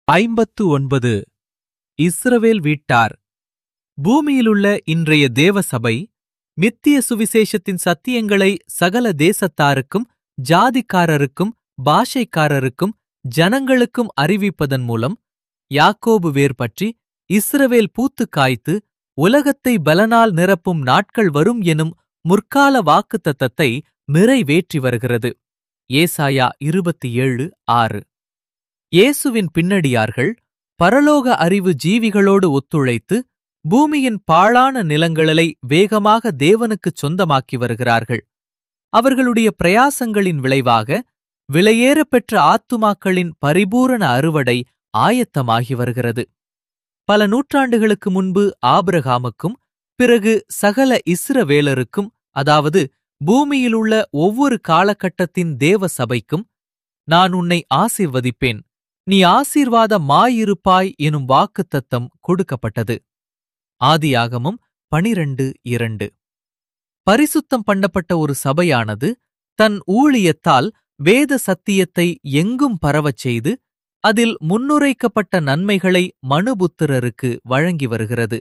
ஐம்பத்து ஒன்பது இஸ்ரவேல் வீட்டார் பூமியிலுள்ள இன்றைய தேவ சபை மித்திய சுவிசேஷத்தின் சத்தியங்களை சகல தேசத்தாருக்கும் ஜாதிக்காரருக்கும் பாஷைக்காரருக்கும் ஜனங்களுக்கும் அறிவிப்பதன் மூலம் யாக்கோபு வேர் பற்றி இஸ்ரவேல் பூத்துக் காய்த்து உலகத்தை பலனால் நிரப்பும் நாட்கள் வரும் எனும் முற்கால வாக்குத்தத்தத்தை நிறைவேற்றி வருகிறது ஏசாயா இருபத்தி ஏழு ஆறு இயேசுவின் பின்னடியார்கள் பரலோக அறிவு ஜீவிகளோடு ஒத்துழைத்து பூமியின் பாழான நிலங்களை வேகமாக தேவனுக்குச் சொந்தமாக்கி வருகிறார்கள் அவர்களுடைய பிரயாசங்களின் விளைவாக விலையேறப் பெற்ற ஆத்துமாக்களின் பரிபூரண அறுவடை ஆயத்தமாகி வருகிறது பல நூற்றாண்டுகளுக்கு முன்பு ஆபிரகாமுக்கும் பிறகு சகல இஸ்ரவேலருக்கும் அதாவது பூமியிலுள்ள ஒவ்வொரு காலகட்டத்தின் தேவ சபைக்கும் நான் உன்னை ஆசீர்வதிப்பேன் நீ ஆசீர்வாத மாயிருப்பாய் எனும் வாக்குத்தத்தம் கொடுக்கப்பட்டது ஆதியாகமும் பனிரண்டு இரண்டு பரிசுத்தம் பண்ணப்பட்ட ஒரு சபையானது தன் ஊழியத்தால் வேத சத்தியத்தை எங்கும் பரவச் செய்து அதில் முன்னுரைக்கப்பட்ட நன்மைகளை மனுபுத்திரருக்கு வழங்கி வருகிறது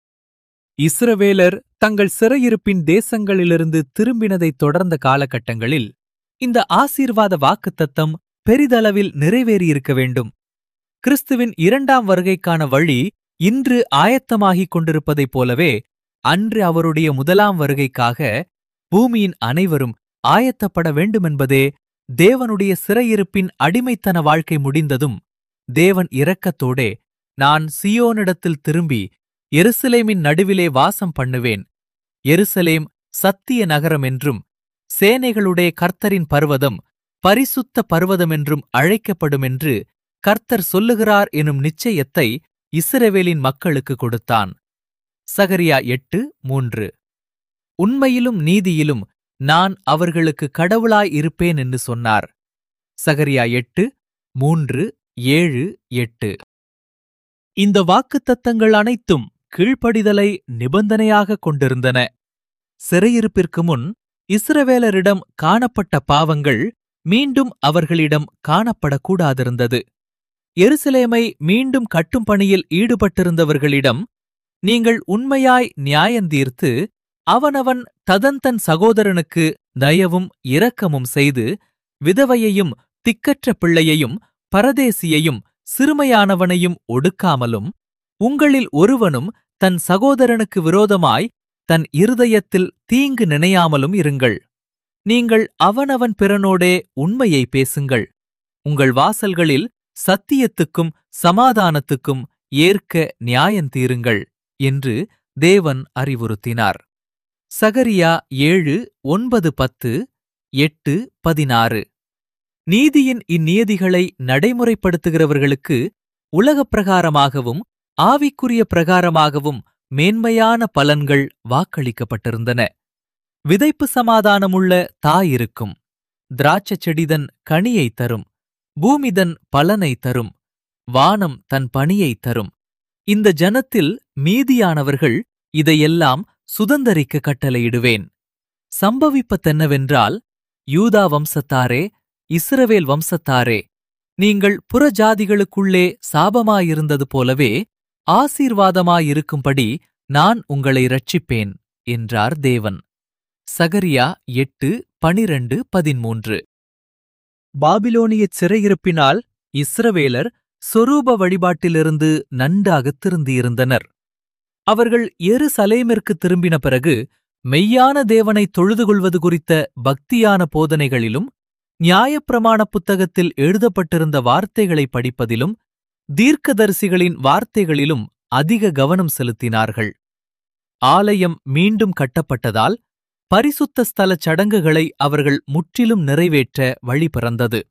இஸ்ரவேலர் தங்கள் சிறையிருப்பின் தேசங்களிலிருந்து திரும்பினதைத் தொடர்ந்த காலகட்டங்களில் இந்த ஆசீர்வாத வாக்குத்தத்தம் பெரிதளவில் நிறைவேறியிருக்க வேண்டும் கிறிஸ்துவின் இரண்டாம் வருகைக்கான வழி இன்று ஆயத்தமாகிக் கொண்டிருப்பதைப் போலவே அன்று அவருடைய முதலாம் வருகைக்காக பூமியின் அனைவரும் ஆயத்தப்பட வேண்டுமென்பதே தேவனுடைய சிறையிருப்பின் அடிமைத்தன வாழ்க்கை முடிந்ததும் தேவன் இரக்கத்தோடே நான் சியோனிடத்தில் திரும்பி எருசலேமின் நடுவிலே வாசம் பண்ணுவேன் எருசலேம் சத்திய நகரம் என்றும் சேனைகளுடைய கர்த்தரின் பர்வதம் பரிசுத்த பர்வதமென்றும் அழைக்கப்படுமென்று கர்த்தர் சொல்லுகிறார் எனும் நிச்சயத்தை இஸ்ரவேலின் மக்களுக்கு கொடுத்தான் சகரியா எட்டு மூன்று உண்மையிலும் நீதியிலும் நான் அவர்களுக்கு கடவுளாய் இருப்பேன் என்று சொன்னார் சகரியா எட்டு மூன்று ஏழு எட்டு இந்த வாக்குத்தத்தங்கள் அனைத்தும் கீழ்ப்படிதலை நிபந்தனையாக கொண்டிருந்தன சிறையிருப்பிற்கு முன் இஸ்ரவேலரிடம் காணப்பட்ட பாவங்கள் மீண்டும் அவர்களிடம் காணப்படக்கூடாதிருந்தது எருசலேமை மீண்டும் கட்டும் பணியில் ஈடுபட்டிருந்தவர்களிடம் நீங்கள் உண்மையாய் நியாயந்தீர்த்து அவனவன் ததந்தன் சகோதரனுக்கு தயவும் இரக்கமும் செய்து விதவையையும் திக்கற்ற பிள்ளையையும் பரதேசியையும் சிறுமையானவனையும் ஒடுக்காமலும் உங்களில் ஒருவனும் தன் சகோதரனுக்கு விரோதமாய் தன் இருதயத்தில் தீங்கு நினையாமலும் இருங்கள் நீங்கள் அவனவன் பிறனோடே உண்மையை பேசுங்கள் உங்கள் வாசல்களில் சத்தியத்துக்கும் சமாதானத்துக்கும் ஏற்க நியாயந்தீருங்கள் என்று தேவன் அறிவுறுத்தினார் சகரியா ஏழு ஒன்பது பத்து எட்டு பதினாறு நீதியின் இந்நியதிகளை நடைமுறைப்படுத்துகிறவர்களுக்கு உலகப் பிரகாரமாகவும் ஆவிக்குரிய பிரகாரமாகவும் மேன்மையான பலன்கள் வாக்களிக்கப்பட்டிருந்தன விதைப்பு சமாதானமுள்ள தாயிருக்கும் திராட்சச் செடிதன் கனியைத் தரும் பூமிதன் பலனை தரும் வானம் தன் பணியைத் தரும் இந்த ஜனத்தில் மீதியானவர்கள் இதையெல்லாம் சுதந்தரிக்க கட்டளையிடுவேன் சம்பவிப்பதென்னவென்றால் யூதா வம்சத்தாரே இஸ்ரவேல் வம்சத்தாரே நீங்கள் புறஜாதிகளுக்குள்ளே சாபமாயிருந்தது போலவே ஆசீர்வாதமாயிருக்கும்படி நான் உங்களை ரட்சிப்பேன் என்றார் தேவன் சகரியா எட்டு பனிரண்டு பதிமூன்று பாபிலோனியச் சிறையிருப்பினால் இஸ்ரவேலர் சொரூப வழிபாட்டிலிருந்து நன்றாகத் திருந்தியிருந்தனர் அவர்கள் எருசலேமிற்கு திரும்பின பிறகு மெய்யான தேவனை தொழுது கொள்வது குறித்த பக்தியான போதனைகளிலும் நியாயப்பிரமாண புத்தகத்தில் எழுதப்பட்டிருந்த வார்த்தைகளை படிப்பதிலும் தீர்க்கதரிசிகளின் வார்த்தைகளிலும் அதிக கவனம் செலுத்தினார்கள் ஆலயம் மீண்டும் கட்டப்பட்டதால் பரிசுத்த ஸ்தல சடங்குகளை அவர்கள் முற்றிலும் நிறைவேற்ற வழி பிறந்தது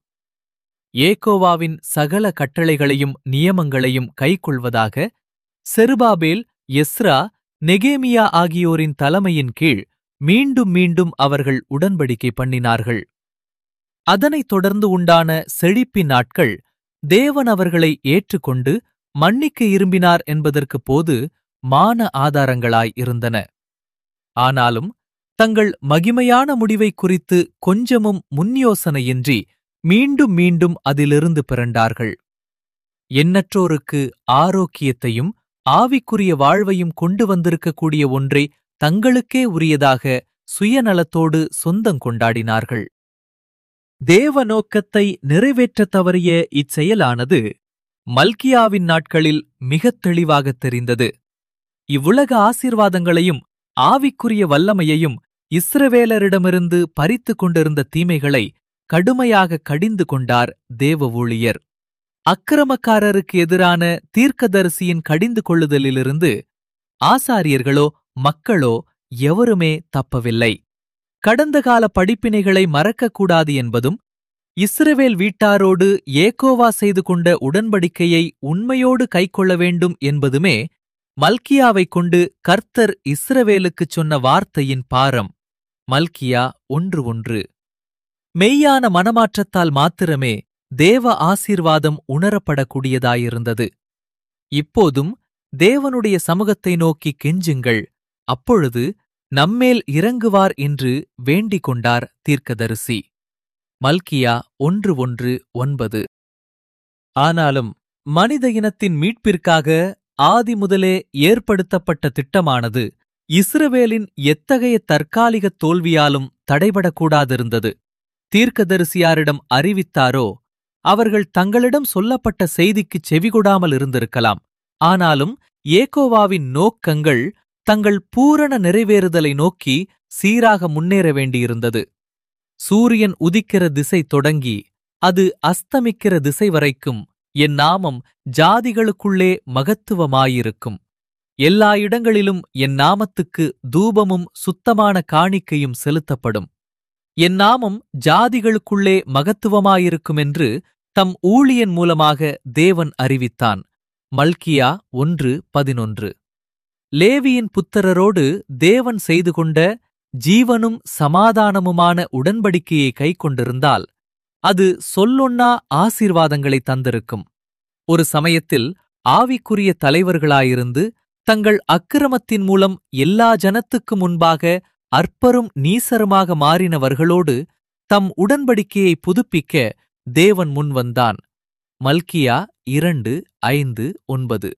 ஏகோவாவின் சகல கட்டளைகளையும் நியமங்களையும் கைக்கொள்வதாக செருபாபேல் எஸ்ரா நெகேமியா ஆகியோரின் தலைமையின் கீழ் மீண்டும் மீண்டும் அவர்கள் உடன்படிக்கை பண்ணினார்கள் அதனைத் தொடர்ந்து உண்டான செழிப்பின் நாட்கள் தேவன் அவர்களை ஏற்றுக்கொண்டு மன்னிக்க இரும்பினார் என்பதற்கு போது மான ஆதாரங்களாய் இருந்தன ஆனாலும் தங்கள் மகிமையான முடிவை குறித்து கொஞ்சமும் முன்யோசனையின்றி மீண்டும் மீண்டும் அதிலிருந்து பிறண்டார்கள் எண்ணற்றோருக்கு ஆரோக்கியத்தையும் ஆவிக்குரிய வாழ்வையும் கொண்டு வந்திருக்கக்கூடிய ஒன்றை தங்களுக்கே உரியதாக சுயநலத்தோடு சொந்தம் கொண்டாடினார்கள் தேவ நோக்கத்தை நிறைவேற்றத் தவறிய இச்செயலானது மல்கியாவின் நாட்களில் மிகத் தெளிவாகத் தெரிந்தது இவ்வுலக ஆசீர்வாதங்களையும் ஆவிக்குரிய வல்லமையையும் இஸ்ரவேலரிடமிருந்து பறித்துக் கொண்டிருந்த தீமைகளை கடுமையாக கடிந்து கொண்டார் தேவ ஊழியர் அக்கிரமக்காரருக்கு எதிரான தீர்க்கதரிசியின் கடிந்து கொள்ளுதலிலிருந்து ஆசாரியர்களோ மக்களோ எவருமே தப்பவில்லை கடந்த கால படிப்பினைகளை மறக்கக்கூடாது என்பதும் இஸ்ரவேல் வீட்டாரோடு ஏகோவா செய்து கொண்ட உடன்படிக்கையை உண்மையோடு கைக்கொள்ள வேண்டும் என்பதுமே மல்கியாவைக் கொண்டு கர்த்தர் இஸ்ரவேலுக்குச் சொன்ன வார்த்தையின் பாரம் மல்கியா ஒன்று ஒன்று மெய்யான மனமாற்றத்தால் மாத்திரமே தேவ ஆசீர்வாதம் உணரப்படக்கூடியதாயிருந்தது இப்போதும் தேவனுடைய சமூகத்தை நோக்கி கெஞ்சுங்கள் அப்பொழுது நம்மேல் இறங்குவார் என்று வேண்டிக் கொண்டார் தீர்க்கதரிசி மல்கியா ஒன்று ஒன்று ஒன்பது ஆனாலும் மனித இனத்தின் மீட்பிற்காக ஆதி முதலே ஏற்படுத்தப்பட்ட திட்டமானது இஸ்ரவேலின் எத்தகைய தற்காலிக தோல்வியாலும் தடைபடக்கூடாதிருந்தது தீர்க்கதரிசியாரிடம் அறிவித்தாரோ அவர்கள் தங்களிடம் சொல்லப்பட்ட செய்திக்குச் செவிகொடாமல் இருந்திருக்கலாம் ஆனாலும் ஏகோவாவின் நோக்கங்கள் தங்கள் பூரண நிறைவேறுதலை நோக்கி சீராக முன்னேற வேண்டியிருந்தது சூரியன் உதிக்கிற திசை தொடங்கி அது அஸ்தமிக்கிற திசை வரைக்கும் என் நாமம் ஜாதிகளுக்குள்ளே மகத்துவமாயிருக்கும் எல்லா இடங்களிலும் என் நாமத்துக்கு தூபமும் சுத்தமான காணிக்கையும் செலுத்தப்படும் என் நாமம் ஜாதிகளுக்குள்ளே மகத்துவமாயிருக்கும் என்று தம் ஊழியன் மூலமாக தேவன் அறிவித்தான் மல்கியா ஒன்று பதினொன்று லேவியின் புத்திரரோடு தேவன் செய்து கொண்ட ஜீவனும் சமாதானமுமான உடன்படிக்கையை கைக்கொண்டிருந்தால் அது சொல்லொன்னா ஆசீர்வாதங்களை தந்திருக்கும் ஒரு சமயத்தில் ஆவிக்குரிய தலைவர்களாயிருந்து தங்கள் அக்கிரமத்தின் மூலம் எல்லா ஜனத்துக்கு முன்பாக அற்பரும் நீசருமாக மாறினவர்களோடு தம் உடன்படிக்கையை புதுப்பிக்க தேவன் முன்வந்தான் மல்கியா இரண்டு ஐந்து ஒன்பது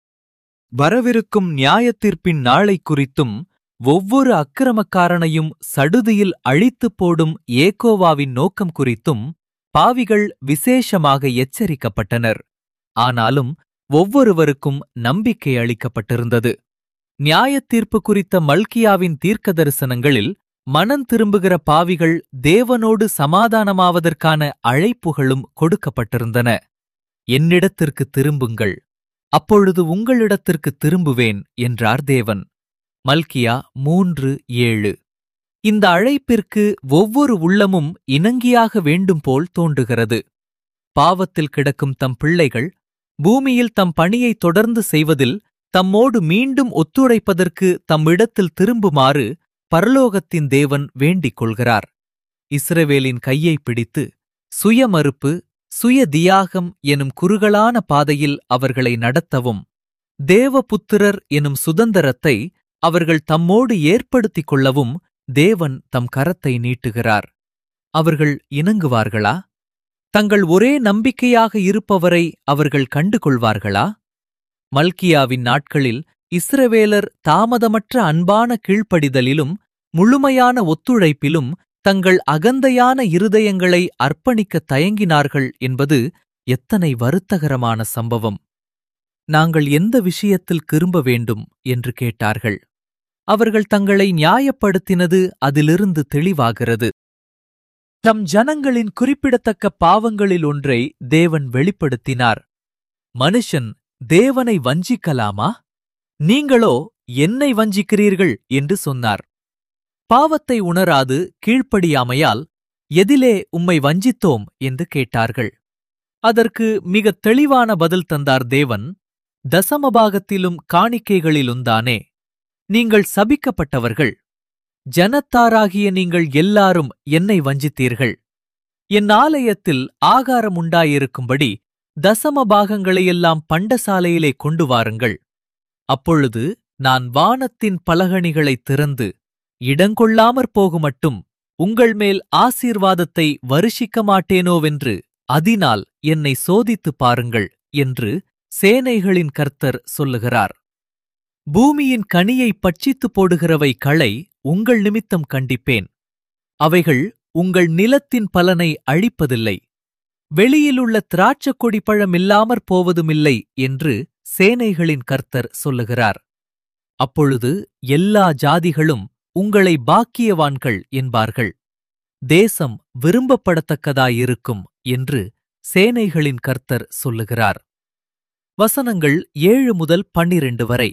வரவிருக்கும் நியாயத்தீர்ப்பின் நாளை குறித்தும் ஒவ்வொரு அக்கிரமக்காரனையும் சடுதியில் அழித்துப் போடும் ஏகோவாவின் நோக்கம் குறித்தும் பாவிகள் விசேஷமாக எச்சரிக்கப்பட்டனர் ஆனாலும் ஒவ்வொருவருக்கும் நம்பிக்கை அளிக்கப்பட்டிருந்தது நியாயத்தீர்ப்பு குறித்த மல்கியாவின் தீர்க்க தரிசனங்களில் மனம் திரும்புகிற பாவிகள் தேவனோடு சமாதானமாவதற்கான அழைப்புகளும் கொடுக்கப்பட்டிருந்தன என்னிடத்திற்கு திரும்புங்கள் அப்பொழுது உங்களிடத்திற்கு திரும்புவேன் என்றார் தேவன் மல்கியா மூன்று ஏழு இந்த அழைப்பிற்கு ஒவ்வொரு உள்ளமும் இணங்கியாக வேண்டும் போல் தோன்றுகிறது பாவத்தில் கிடக்கும் தம் பிள்ளைகள் பூமியில் தம் பணியை தொடர்ந்து செய்வதில் தம்மோடு மீண்டும் ஒத்துழைப்பதற்கு தம்மிடத்தில் திரும்புமாறு பரலோகத்தின் தேவன் வேண்டிக் கொள்கிறார் இஸ்ரவேலின் கையை பிடித்து சுயமறுப்பு சுய தியாகம் எனும் குறுகலான பாதையில் அவர்களை நடத்தவும் தேவபுத்திரர் எனும் சுதந்திரத்தை அவர்கள் தம்மோடு ஏற்படுத்திக் கொள்ளவும் தேவன் தம் கரத்தை நீட்டுகிறார் அவர்கள் இணங்குவார்களா தங்கள் ஒரே நம்பிக்கையாக இருப்பவரை அவர்கள் கண்டு கொள்வார்களா மல்கியாவின் நாட்களில் இஸ்ரவேலர் தாமதமற்ற அன்பான கீழ்ப்படிதலிலும் முழுமையான ஒத்துழைப்பிலும் தங்கள் அகந்தையான இருதயங்களை அர்ப்பணிக்க தயங்கினார்கள் என்பது எத்தனை வருத்தகரமான சம்பவம் நாங்கள் எந்த விஷயத்தில் திரும்ப வேண்டும் என்று கேட்டார்கள் அவர்கள் தங்களை நியாயப்படுத்தினது அதிலிருந்து தெளிவாகிறது தம் ஜனங்களின் குறிப்பிடத்தக்க பாவங்களில் ஒன்றை தேவன் வெளிப்படுத்தினார் மனுஷன் தேவனை வஞ்சிக்கலாமா நீங்களோ என்னை வஞ்சிக்கிறீர்கள் என்று சொன்னார் பாவத்தை உணராது கீழ்ப்படியாமையால் எதிலே உம்மை வஞ்சித்தோம் என்று கேட்டார்கள் அதற்கு மிகத் தெளிவான பதில் தந்தார் தேவன் தசமபாகத்திலும் காணிக்கைகளிலும்தானே நீங்கள் சபிக்கப்பட்டவர்கள் ஜனத்தாராகிய நீங்கள் எல்லாரும் என்னை வஞ்சித்தீர்கள் என் ஆலயத்தில் ஆகாரம் உண்டாயிருக்கும்படி தசம பாகங்களையெல்லாம் பண்டசாலையிலே கொண்டு வாருங்கள் அப்பொழுது நான் வானத்தின் பலகணிகளைத் திறந்து இடங்கொள்ளாமற் போகுமட்டும் உங்கள் மேல் ஆசீர்வாதத்தை வருஷிக்க மாட்டேனோவென்று அதனால் என்னை சோதித்துப் பாருங்கள் என்று சேனைகளின் கர்த்தர் சொல்லுகிறார் பூமியின் கனியை பட்சித்துப் போடுகிறவை களை உங்கள் நிமித்தம் கண்டிப்பேன் அவைகள் உங்கள் நிலத்தின் பலனை அழிப்பதில்லை வெளியிலுள்ள திராட்சக் கொடி பழம் இல்லாமற் போவதுமில்லை என்று சேனைகளின் கர்த்தர் சொல்லுகிறார் அப்பொழுது எல்லா ஜாதிகளும் உங்களை பாக்கியவான்கள் என்பார்கள் தேசம் விரும்பப்படத்தக்கதாயிருக்கும் என்று சேனைகளின் கர்த்தர் சொல்லுகிறார் வசனங்கள் ஏழு முதல் பன்னிரண்டு வரை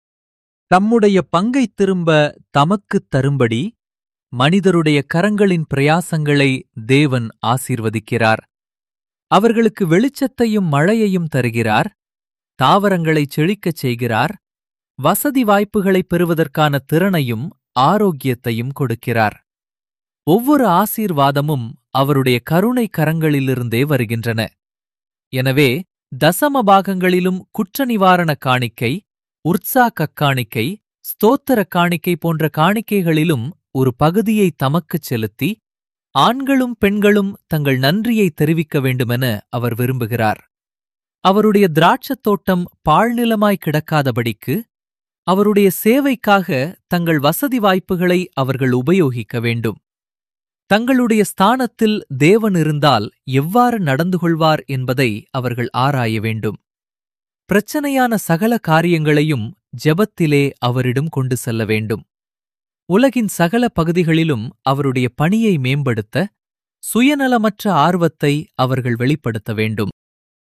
தம்முடைய பங்கைத் திரும்ப தமக்குத் தரும்படி மனிதருடைய கரங்களின் பிரயாசங்களை தேவன் ஆசீர்வதிக்கிறார் அவர்களுக்கு வெளிச்சத்தையும் மழையையும் தருகிறார் தாவரங்களைச் செழிக்கச் செய்கிறார் வசதி வாய்ப்புகளைப் பெறுவதற்கான திறனையும் ஆரோக்கியத்தையும் கொடுக்கிறார் ஒவ்வொரு ஆசீர்வாதமும் அவருடைய கருணை கரங்களிலிருந்தே வருகின்றன எனவே தசம பாகங்களிலும் குற்ற நிவாரண காணிக்கை உற்சாக காணிக்கை ஸ்தோத்திர காணிக்கை போன்ற காணிக்கைகளிலும் ஒரு பகுதியை தமக்குச் செலுத்தி ஆண்களும் பெண்களும் தங்கள் நன்றியை தெரிவிக்க வேண்டுமென அவர் விரும்புகிறார் அவருடைய திராட்சத் தோட்டம் பாழ்நிலமாய் கிடக்காதபடிக்கு அவருடைய சேவைக்காக தங்கள் வசதி வாய்ப்புகளை அவர்கள் உபயோகிக்க வேண்டும் தங்களுடைய ஸ்தானத்தில் தேவன் இருந்தால் எவ்வாறு நடந்து கொள்வார் என்பதை அவர்கள் ஆராய வேண்டும் பிரச்சனையான சகல காரியங்களையும் ஜெபத்திலே அவரிடம் கொண்டு செல்ல வேண்டும் உலகின் சகல பகுதிகளிலும் அவருடைய பணியை மேம்படுத்த சுயநலமற்ற ஆர்வத்தை அவர்கள் வெளிப்படுத்த வேண்டும்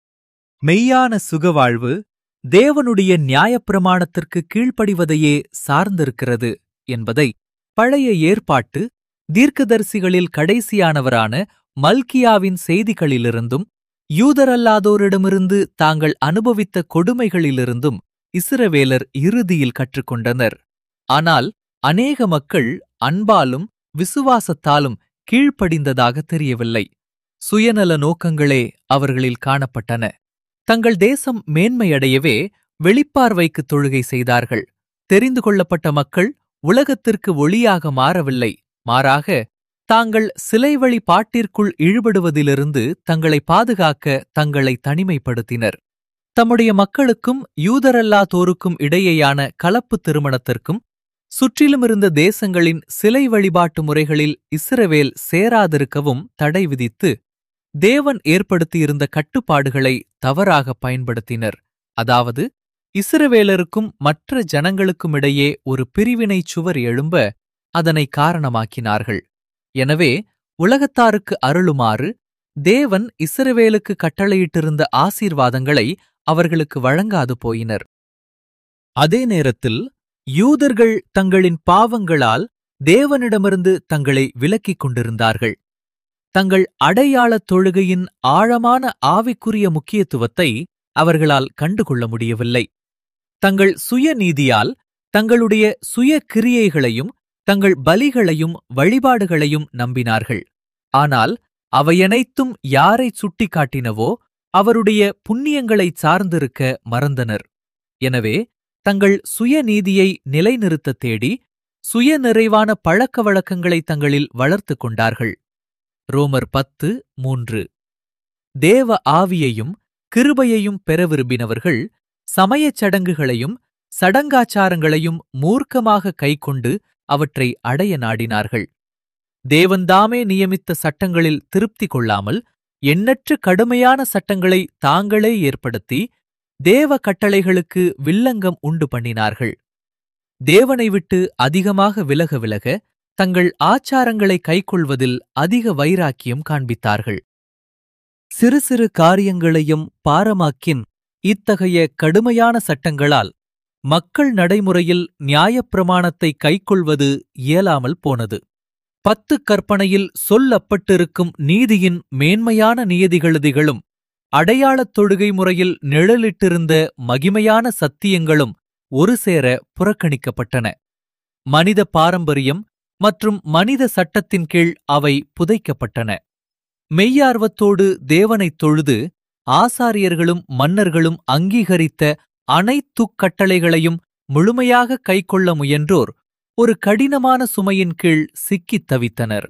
மெய்யான சுகவாழ்வு தேவனுடைய நியாயப்பிரமாணத்திற்கு கீழ்ப்படிவதையே சார்ந்திருக்கிறது என்பதை பழைய ஏற்பாட்டு தீர்க்கதரிசிகளில் கடைசியானவரான மல்கியாவின் செய்திகளிலிருந்தும் யூதரல்லாதோரிடமிருந்து தாங்கள் அனுபவித்த கொடுமைகளிலிருந்தும் இஸ்ரவேலர் இறுதியில் கற்றுக்கொண்டனர் ஆனால் அநேக மக்கள் அன்பாலும் விசுவாசத்தாலும் கீழ்ப்படிந்ததாக தெரியவில்லை சுயநல நோக்கங்களே அவர்களில் காணப்பட்டன தங்கள் தேசம் மேன்மையடையவே வெளிப்பார்வைக்கு தொழுகை செய்தார்கள் தெரிந்து கொள்ளப்பட்ட மக்கள் உலகத்திற்கு ஒளியாக மாறவில்லை மாறாக தாங்கள் சிலை வழிபாட்டிற்குள் இழுபடுவதிலிருந்து தங்களை பாதுகாக்க தங்களை தனிமைப்படுத்தினர் தம்முடைய மக்களுக்கும் யூதரல்லாதோருக்கும் இடையேயான கலப்பு திருமணத்திற்கும் சுற்றிலும் இருந்த தேசங்களின் சிலை வழிபாட்டு முறைகளில் இஸ்ரவேல் சேராதிருக்கவும் தடை விதித்து தேவன் ஏற்படுத்தியிருந்த கட்டுப்பாடுகளை தவறாக பயன்படுத்தினர் அதாவது இஸ்ரவேலருக்கும் மற்ற ஜனங்களுக்குமிடையே ஒரு பிரிவினைச் சுவர் எழும்ப அதனை காரணமாக்கினார்கள் எனவே உலகத்தாருக்கு அருளுமாறு தேவன் இஸ்ரவேலுக்கு கட்டளையிட்டிருந்த ஆசீர்வாதங்களை அவர்களுக்கு வழங்காது போயினர் அதே நேரத்தில் யூதர்கள் தங்களின் பாவங்களால் தேவனிடமிருந்து தங்களை விலக்கிக் கொண்டிருந்தார்கள் தங்கள் அடையாளத் தொழுகையின் ஆழமான ஆவிக்குரிய முக்கியத்துவத்தை அவர்களால் கண்டுகொள்ள முடியவில்லை தங்கள் சுயநீதியால் தங்களுடைய சுய கிரியைகளையும் தங்கள் பலிகளையும் வழிபாடுகளையும் நம்பினார்கள் ஆனால் அவையனைத்தும் யாரைச் சுட்டிக்காட்டினவோ அவருடைய புண்ணியங்களைச் சார்ந்திருக்க மறந்தனர் எனவே தங்கள் சுயநீதியை நிலைநிறுத்தத் தேடி சுயநிறைவான பழக்க வழக்கங்களை தங்களில் வளர்த்துக் கொண்டார்கள் ரோமர் பத்து மூன்று தேவ ஆவியையும் கிருபையையும் பெற விரும்பினவர்கள் சமயச் சடங்குகளையும் சடங்காச்சாரங்களையும் மூர்க்கமாக கைக்கொண்டு அவற்றை அடைய நாடினார்கள் தேவன்தாமே நியமித்த சட்டங்களில் திருப்தி கொள்ளாமல் எண்ணற்ற கடுமையான சட்டங்களை தாங்களே ஏற்படுத்தி தேவ கட்டளைகளுக்கு வில்லங்கம் உண்டு பண்ணினார்கள் தேவனை விட்டு அதிகமாக விலக விலக தங்கள் ஆச்சாரங்களை கைக்கொள்வதில் அதிக வைராக்கியம் காண்பித்தார்கள் சிறு சிறு காரியங்களையும் பாரமாக்கின் இத்தகைய கடுமையான சட்டங்களால் மக்கள் நடைமுறையில் நியாயப்பிரமாணத்தை கைக்கொள்வது இயலாமல் போனது பத்து கற்பனையில் சொல்லப்பட்டிருக்கும் நீதியின் மேன்மையான நியதிகளுதிகளும் அடையாளத் தொழுகை முறையில் நிழலிட்டிருந்த மகிமையான சத்தியங்களும் ஒருசேர புறக்கணிக்கப்பட்டன மனித பாரம்பரியம் மற்றும் மனித சட்டத்தின் கீழ் அவை புதைக்கப்பட்டன மெய்யார்வத்தோடு தேவனைத் தொழுது ஆசாரியர்களும் மன்னர்களும் அங்கீகரித்த அனைத்துக் கட்டளைகளையும் முழுமையாக கைக்கொள்ள முயன்றோர் ஒரு கடினமான சுமையின் கீழ் சிக்கித் தவித்தனர்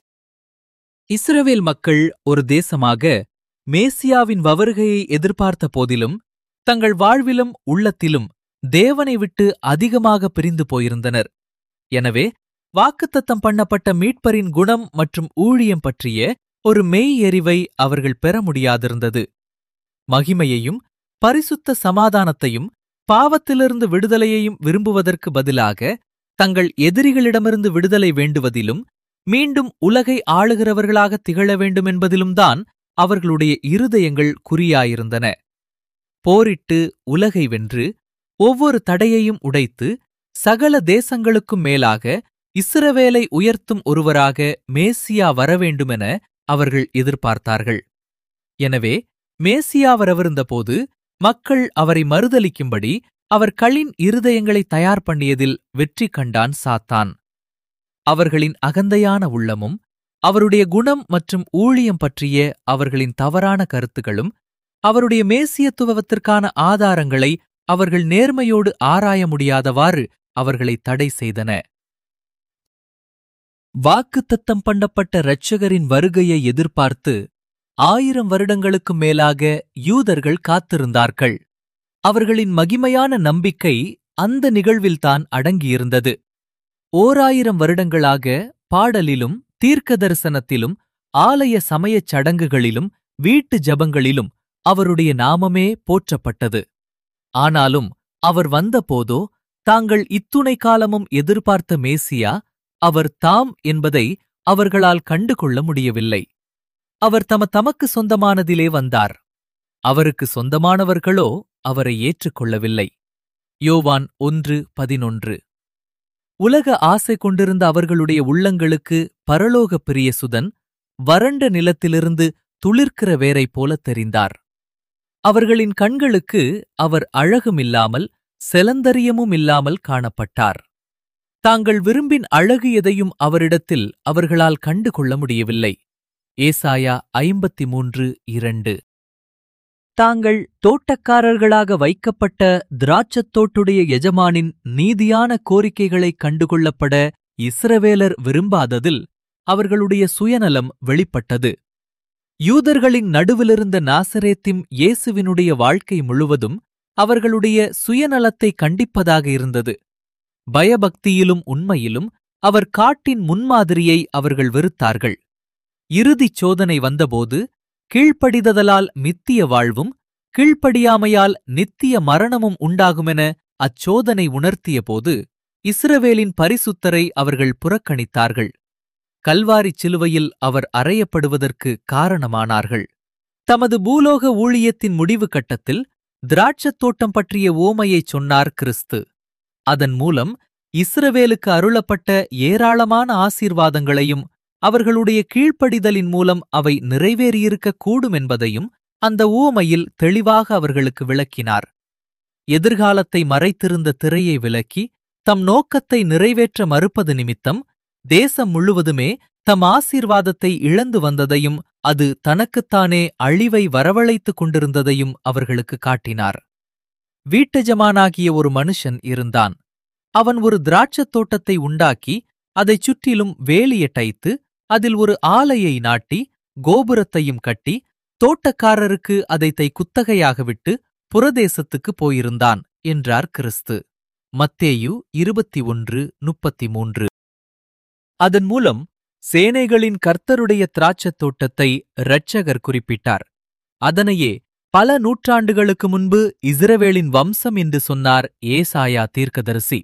இஸ்ரவேல் மக்கள் ஒரு தேசமாக மேசியாவின் வவருகையை எதிர்பார்த்த போதிலும் தங்கள் வாழ்விலும் உள்ளத்திலும் தேவனை விட்டு அதிகமாக பிரிந்து போயிருந்தனர் எனவே வாக்குத்தத்தம் பண்ணப்பட்ட மீட்பரின் குணம் மற்றும் ஊழியம் பற்றிய ஒரு மெய் எறிவை அவர்கள் பெற முடியாதிருந்தது மகிமையையும் பரிசுத்த சமாதானத்தையும் பாவத்திலிருந்து விடுதலையையும் விரும்புவதற்கு பதிலாக தங்கள் எதிரிகளிடமிருந்து விடுதலை வேண்டுவதிலும் மீண்டும் உலகை ஆளுகிறவர்களாக திகழ வேண்டும் என்பதிலும்தான் அவர்களுடைய இருதயங்கள் குறியாயிருந்தன போரிட்டு உலகை வென்று ஒவ்வொரு தடையையும் உடைத்து சகல தேசங்களுக்கும் மேலாக இஸ்ரவேலை உயர்த்தும் ஒருவராக மேசியா வரவேண்டுமென அவர்கள் எதிர்பார்த்தார்கள் எனவே மேசியா வரவிருந்தபோது மக்கள் அவரை மறுதலிக்கும்படி அவர் களின் இருதயங்களை தயார் பண்ணியதில் வெற்றி கண்டான் சாத்தான் அவர்களின் அகந்தையான உள்ளமும் அவருடைய குணம் மற்றும் ஊழியம் பற்றிய அவர்களின் தவறான கருத்துகளும் அவருடைய மேசியத்துவத்திற்கான ஆதாரங்களை அவர்கள் நேர்மையோடு ஆராய முடியாதவாறு அவர்களை தடை செய்தன வாக்குத்தத்தம் பண்ணப்பட்ட இரட்சகரின் வருகையை எதிர்பார்த்து ஆயிரம் வருடங்களுக்கு மேலாக யூதர்கள் காத்திருந்தார்கள் அவர்களின் மகிமையான நம்பிக்கை அந்த நிகழ்வில்தான் அடங்கியிருந்தது ஓராயிரம் வருடங்களாக பாடலிலும் தீர்க்க தரிசனத்திலும் ஆலய சமயச் சடங்குகளிலும் வீட்டு ஜபங்களிலும் அவருடைய நாமமே போற்றப்பட்டது ஆனாலும் அவர் வந்தபோதோ தாங்கள் இத்துணை காலமும் எதிர்பார்த்த மேசியா அவர் தாம் என்பதை அவர்களால் கண்டுகொள்ள முடியவில்லை அவர் தம தமக்கு சொந்தமானதிலே வந்தார் அவருக்கு சொந்தமானவர்களோ அவரை ஏற்றுக்கொள்ளவில்லை யோவான் ஒன்று பதினொன்று உலக ஆசை கொண்டிருந்த அவர்களுடைய உள்ளங்களுக்கு பரலோக பிரியசுதன் வறண்ட நிலத்திலிருந்து துளிர்க்கிற வேரைப் போல தெரிந்தார் அவர்களின் கண்களுக்கு அவர் அழகுமில்லாமல் செலந்தரியமும் இல்லாமல் காணப்பட்டார் தாங்கள் விரும்பின் அழகு எதையும் அவரிடத்தில் அவர்களால் கண்டு கொள்ள முடியவில்லை ஏசாயா ஐம்பத்தி மூன்று இரண்டு தாங்கள் தோட்டக்காரர்களாக வைக்கப்பட்ட திராட்சத் தோட்டுடைய எஜமானின் நீதியான கோரிக்கைகளைக் கண்டுகொள்ளப்பட இஸ்ரவேலர் விரும்பாததில் அவர்களுடைய சுயநலம் வெளிப்பட்டது யூதர்களின் நடுவிலிருந்த நாசரேத்திம் இயேசுவினுடைய வாழ்க்கை முழுவதும் அவர்களுடைய சுயநலத்தை கண்டிப்பதாக இருந்தது பயபக்தியிலும் உண்மையிலும் அவர் காட்டின் முன்மாதிரியை அவர்கள் வெறுத்தார்கள் இறுதிச் சோதனை வந்தபோது கீழ்ப்படிதலால் மித்திய வாழ்வும் கீழ்ப்படியாமையால் நித்திய மரணமும் உண்டாகுமென அச்சோதனை உணர்த்தியபோது இஸ்ரவேலின் பரிசுத்தரை அவர்கள் புறக்கணித்தார்கள் கல்வாரிச் சிலுவையில் அவர் அறையப்படுவதற்கு காரணமானார்கள் தமது பூலோக ஊழியத்தின் முடிவு கட்டத்தில் திராட்சத் தோட்டம் பற்றிய ஓமையைச் சொன்னார் கிறிஸ்து அதன் மூலம் இஸ்ரவேலுக்கு அருளப்பட்ட ஏராளமான ஆசீர்வாதங்களையும் அவர்களுடைய கீழ்ப்படிதலின் மூலம் அவை நிறைவேறியிருக்கக் கூடும் என்பதையும் அந்த ஊமையில் தெளிவாக அவர்களுக்கு விளக்கினார் எதிர்காலத்தை மறைத்திருந்த திரையை விலக்கி தம் நோக்கத்தை நிறைவேற்ற மறுப்பது நிமித்தம் தேசம் முழுவதுமே தம் ஆசீர்வாதத்தை இழந்து வந்ததையும் அது தனக்குத்தானே அழிவை வரவழைத்துக் கொண்டிருந்ததையும் அவர்களுக்கு காட்டினார் வீட்டெஜமானாகிய ஒரு மனுஷன் இருந்தான் அவன் ஒரு திராட்சத் தோட்டத்தை உண்டாக்கி அதைச் சுற்றிலும் வேலியட்டைத்து அதில் ஒரு ஆலையை நாட்டி கோபுரத்தையும் கட்டி தோட்டக்காரருக்கு அதைத்தை குத்தகையாக விட்டு புறதேசத்துக்கு போயிருந்தான் என்றார் கிறிஸ்து மத்தேயு இருபத்தி ஒன்று முப்பத்தி மூன்று அதன் மூலம் சேனைகளின் கர்த்தருடைய திராட்சத் தோட்டத்தை இரட்சகர் குறிப்பிட்டார் அதனையே பல நூற்றாண்டுகளுக்கு முன்பு இஸ்ரவேலின் வம்சம் என்று சொன்னார் ஏசாயா தீர்க்கதரிசி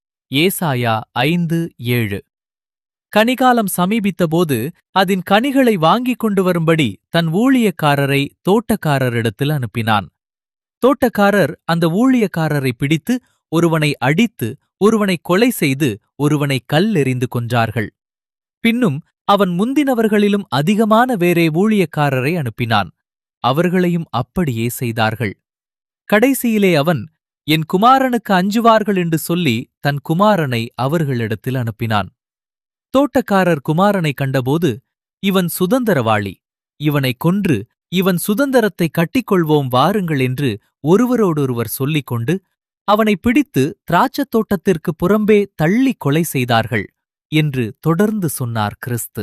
ஏசாயா ஐந்து ஏழு கனிகாலம் சமீபித்தபோது அதன் கனிகளை வாங்கிக் கொண்டு வரும்படி தன் ஊழியக்காரரை தோட்டக்காரரிடத்தில் அனுப்பினான் தோட்டக்காரர் அந்த ஊழியக்காரரை பிடித்து ஒருவனை அடித்து ஒருவனை கொலை செய்து ஒருவனை கல்லெறிந்து கொன்றார்கள் பின்னும் அவன் முந்தினவர்களிலும் அதிகமான வேறே ஊழியக்காரரை அனுப்பினான் அவர்களையும் அப்படியே செய்தார்கள் கடைசியிலே அவன் என் குமாரனுக்கு அஞ்சுவார்கள் என்று சொல்லி தன் குமாரனை அவர்களிடத்தில் அனுப்பினான் தோட்டக்காரர் குமாரனை கண்டபோது இவன் சுதந்திரவாளி இவனைக் கொன்று இவன் சுதந்திரத்தை கட்டிக்கொள்வோம் வாருங்கள் என்று ஒருவரோடொருவர் சொல்லிக் கொண்டு அவனை பிடித்து திராட்சத் தோட்டத்திற்கு புறம்பே தள்ளி கொலை செய்தார்கள் என்று தொடர்ந்து சொன்னார் கிறிஸ்து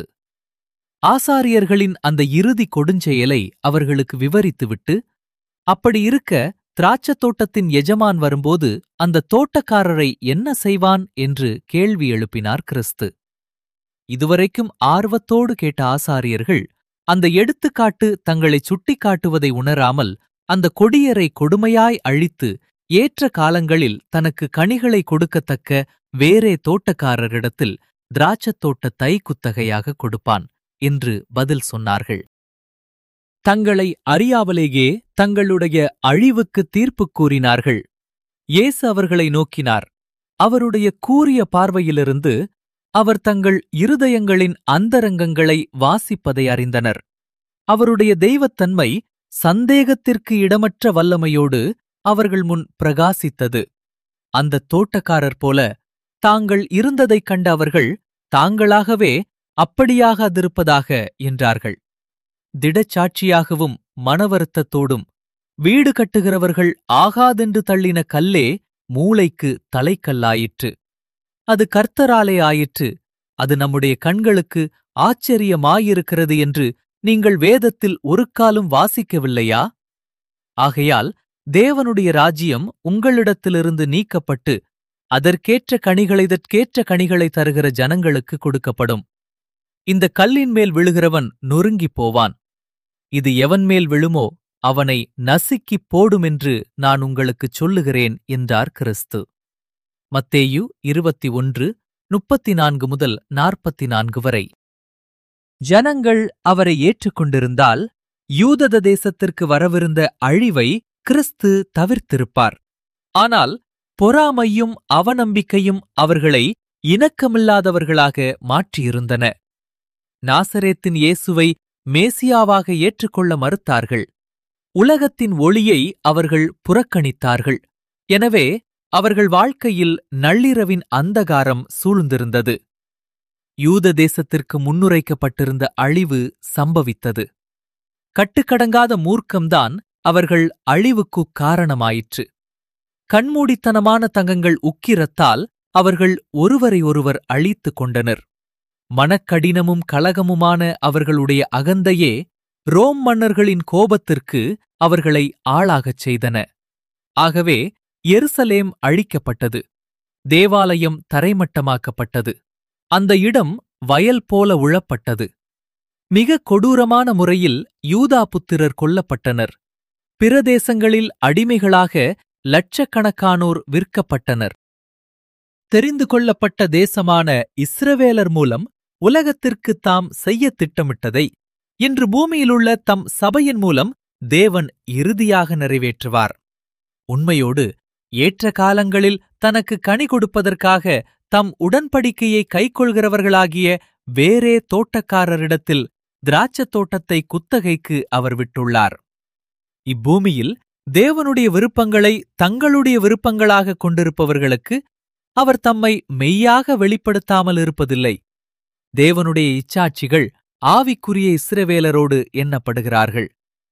ஆசாரியர்களின் அந்த இறுதி கொடுஞ்செயலை அவர்களுக்கு விவரித்துவிட்டு அப்படி இருக்க திராட்சத் தோட்டத்தின் எஜமான் வரும்போது அந்த தோட்டக்காரரை என்ன செய்வான் என்று கேள்வி எழுப்பினார் கிறிஸ்து இதுவரைக்கும் ஆர்வத்தோடு கேட்ட ஆசாரியர்கள் அந்த எடுத்துக்காட்டு தங்களை சுட்டிக்காட்டுவதை உணராமல் அந்த கொடியரை கொடுமையாய் அழித்து ஏற்ற காலங்களில் தனக்கு கனிகளை கொடுக்கத்தக்க வேறே தோட்டக்காரரிடத்தில் திராட்சத் தோட்ட தை குத்தகையாக கொடுப்பான் என்று பதில் சொன்னார்கள் தங்களை அறியாமலேயே தங்களுடைய அழிவுக்கு தீர்ப்பு கூறினார்கள் இயேசு அவர்களை நோக்கினார் அவருடைய கூரிய பார்வையிலிருந்து அவர் தங்கள் இருதயங்களின் அந்தரங்கங்களை வாசிப்பதை அறிந்தனர் அவருடைய தெய்வத்தன்மை சந்தேகத்திற்கு இடமற்ற வல்லமையோடு அவர்கள் முன் பிரகாசித்தது அந்த தோட்டக்காரர் போல தாங்கள் இருந்ததைக் கண்ட அவர்கள் தாங்களாகவே அப்படியாகாதிருப்பதாக என்றார்கள் திடச்சாட்சியாகவும் மனவருத்தத்தோடும் வீடு கட்டுகிறவர்கள் ஆகாதென்று தள்ளின கல்லே மூளைக்கு தலைக்கல்லாயிற்று அது கர்த்தராலே ஆயிற்று அது நம்முடைய கண்களுக்கு ஆச்சரியமாயிருக்கிறது என்று நீங்கள் வேதத்தில் ஒரு காலும் வாசிக்கவில்லையா ஆகையால் தேவனுடைய ராஜ்யம் உங்களிடத்திலிருந்து நீக்கப்பட்டு அதற்கேற்ற கனிகளைதற்கேற்ற கனிகளை தருகிற ஜனங்களுக்கு கொடுக்கப்படும் இந்த கல்லின் மேல் விழுகிறவன் நொறுங்கிப் போவான் இது எவன் மேல் விழுமோ அவனை நசுக்கிப் போடுமென்று நான் உங்களுக்குச் சொல்லுகிறேன் என்றார் கிறிஸ்து மத்தேயு இருபத்தி ஒன்று முப்பத்தி நான்கு முதல் நாற்பத்தி நான்கு வரை ஜனங்கள் அவரை ஏற்றுக்கொண்டிருந்தால் யூதத தேசத்திற்கு வரவிருந்த அழிவை கிறிஸ்து தவிர்த்திருப்பார் ஆனால் பொறாமையும் அவநம்பிக்கையும் அவர்களை இணக்கமில்லாதவர்களாக மாற்றியிருந்தன நாசரேத்தின் இயேசுவை மேசியாவாக ஏற்றுக்கொள்ள மறுத்தார்கள் உலகத்தின் ஒளியை அவர்கள் புறக்கணித்தார்கள் எனவே அவர்கள் வாழ்க்கையில் நள்ளிரவின் அந்தகாரம் சூழ்ந்திருந்தது யூத தேசத்திற்கு முன்னுரைக்கப்பட்டிருந்த அழிவு சம்பவித்தது கட்டுக்கடங்காத மூர்க்கம்தான் அவர்கள் அழிவுக்குக் காரணமாயிற்று கண்மூடித்தனமான தங்கங்கள் உக்கிரத்தால் அவர்கள் ஒருவரை ஒருவர் அழித்துக் கொண்டனர் மனக்கடினமும் கலகமுமான அவர்களுடைய அகந்தையே ரோம் மன்னர்களின் கோபத்திற்கு அவர்களை ஆளாகச் செய்தன ஆகவே எருசலேம் அழிக்கப்பட்டது தேவாலயம் தரைமட்டமாக்கப்பட்டது அந்த இடம் வயல் போல உழப்பட்டது மிக கொடூரமான முறையில் யூதா புத்திரர் கொல்லப்பட்டனர் பிற தேசங்களில் அடிமைகளாக லட்சக்கணக்கானோர் விற்கப்பட்டனர் தெரிந்து கொள்ளப்பட்ட தேசமான இஸ்ரவேலர் மூலம் உலகத்திற்கு தாம் செய்யத் திட்டமிட்டதை இன்று பூமியிலுள்ள தம் சபையின் மூலம் தேவன் இறுதியாக நிறைவேற்றுவார் உண்மையோடு ஏற்ற காலங்களில் தனக்கு கனி கொடுப்பதற்காக தம் உடன்படிக்கையை கைக்கொள்கிறவர்களாகிய வேறே தோட்டக்காரரிடத்தில் திராட்சத் தோட்டத்தை குத்தகைக்கு அவர் விட்டுள்ளார் இப்பூமியில் தேவனுடைய விருப்பங்களை தங்களுடைய விருப்பங்களாக கொண்டிருப்பவர்களுக்கு அவர் தம்மை மெய்யாக வெளிப்படுத்தாமல் இருப்பதில்லை தேவனுடைய இச்சாட்சிகள் ஆவிக்குரிய இஸ்ரவேலரோடு எண்ணப்படுகிறார்கள்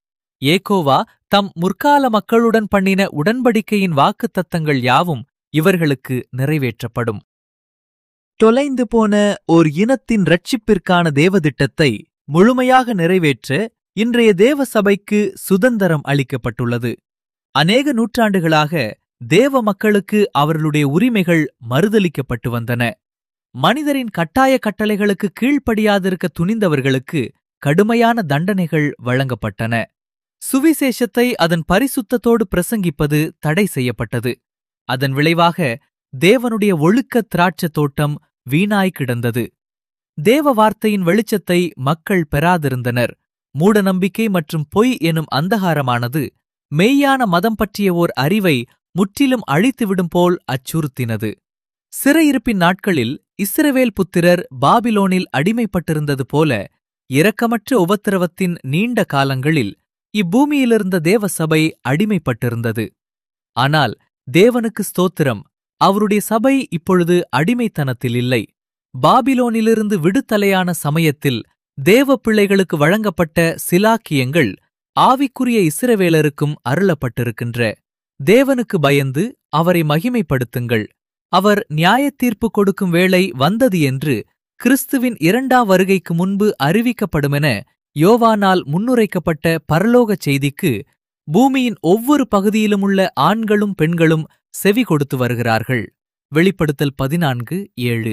ஏகோவா தம் முற்கால மக்களுடன் பண்ணின உடன்படிக்கையின் வாக்குத்தத்தங்கள் யாவும் இவர்களுக்கு நிறைவேற்றப்படும் தொலைந்து போன ஓர் இனத்தின் ரட்சிப்பிற்கான தேவதிட்டத்தை முழுமையாக நிறைவேற்ற இன்றைய தேவ சபைக்கு சுதந்திரம் அளிக்கப்பட்டுள்ளது அநேக நூற்றாண்டுகளாக தேவ மக்களுக்கு அவர்களுடைய உரிமைகள் மறுதலிக்கப்பட்டு வந்தன மனிதரின் கட்டாய கட்டளைகளுக்கு கீழ்ப்படியாதிருக்க துணிந்தவர்களுக்கு கடுமையான தண்டனைகள் வழங்கப்பட்டன சுவிசேஷத்தை அதன் பரிசுத்தத்தோடு பிரசங்கிப்பது தடை செய்யப்பட்டது அதன் விளைவாக தேவனுடைய ஒழுக்க திராட்சத் தோட்டம் வீணாய் கிடந்தது தேவ வார்த்தையின் வெளிச்சத்தை மக்கள் பெறாதிருந்தனர் மூடநம்பிக்கை மற்றும் பொய் எனும் அந்தகாரமானது மெய்யான மதம் பற்றிய ஓர் அறிவை முற்றிலும் அழித்துவிடும் போல் அச்சுறுத்தினது சிறையிருப்பின் நாட்களில் இஸ்ரவேல் புத்திரர் பாபிலோனில் அடிமைப்பட்டிருந்தது போல இரக்கமற்ற உபத்திரவத்தின் நீண்ட காலங்களில் இப்பூமியிலிருந்த தேவ சபை அடிமைப்பட்டிருந்தது ஆனால் தேவனுக்கு ஸ்தோத்திரம் அவருடைய சபை இப்பொழுது அடிமைத்தனத்தில் இல்லை பாபிலோனிலிருந்து விடுதலையான சமயத்தில் தேவ பிள்ளைகளுக்கு வழங்கப்பட்ட சிலாக்கியங்கள் ஆவிக்குரிய இஸ்ரவேலருக்கும் அருளப்பட்டிருக்கின்ற தேவனுக்கு பயந்து அவரை மகிமைப்படுத்துங்கள் அவர் நியாயத்தீர்ப்பு கொடுக்கும் வேளை வந்தது என்று கிறிஸ்துவின் இரண்டாம் வருகைக்கு முன்பு அறிவிக்கப்படுமென யோவானால் முன்னுரைக்கப்பட்ட பரலோகச் செய்திக்கு பூமியின் ஒவ்வொரு பகுதியிலும் உள்ள ஆண்களும் பெண்களும் செவி கொடுத்து வருகிறார்கள் வெளிப்படுத்தல் பதினான்கு ஏழு